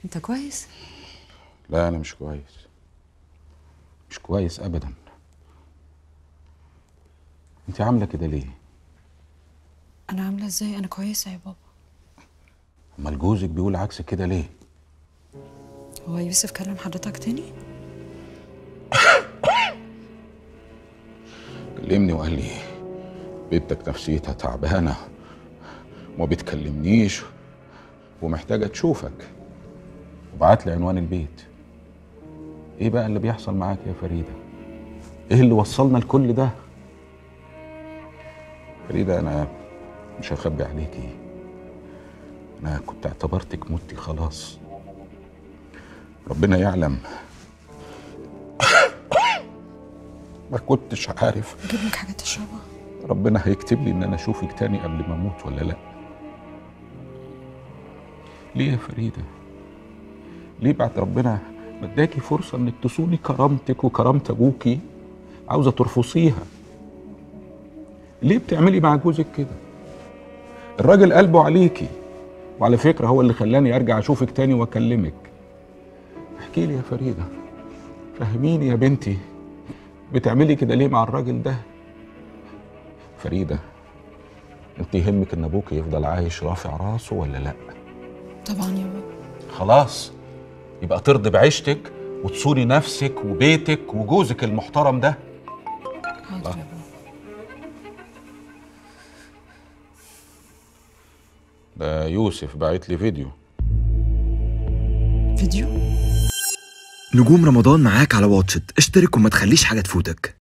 انت كويس لا انا مش كويس مش كويس ابدا انت عامله كده ليه انا عامله ازاي انا كويسه يا بابا امال جوزك بيقول عكس كده ليه هو يوسف كلم حضرتك تاني كلمني وقال لي بنتك نفسيتها تعبانه وما بتكلمنيش ومحتاجه تشوفك وبعت لي عنوان البيت ايه بقى اللي بيحصل معاك يا فريده ايه اللي وصلنا لكل ده فريده انا مش هخبي عليكي انا كنت اعتبرتك متي خلاص ربنا يعلم ما كنتش عارف اجيب لك حاجه تشربها ربنا هيكتب لي ان انا اشوفك تاني قبل ما اموت ولا لا ليه يا فريده ليه بعد ربنا ما اداكي فرصه انك تصوني كرامتك وكرامه ابوكي عاوزه ترفصيها ليه بتعملي مع جوزك كده الراجل قلبه عليكي وعلى فكره هو اللي خلاني ارجع اشوفك تاني واكلمك احكي لي يا فريده فهميني يا بنتي بتعملي كده ليه مع الراجل ده فريده انت يهمك ان ابوك يفضل عايش رافع راسه ولا لا طبعا يا بابا خلاص يبقى ترضي بعيشتك وتصوني نفسك وبيتك وجوزك المحترم ده حاضر يا بابا ده يوسف باعت لي فيديو فيديو نجوم رمضان معاك على واتشت اشترك وما تخليش حاجة تفوتك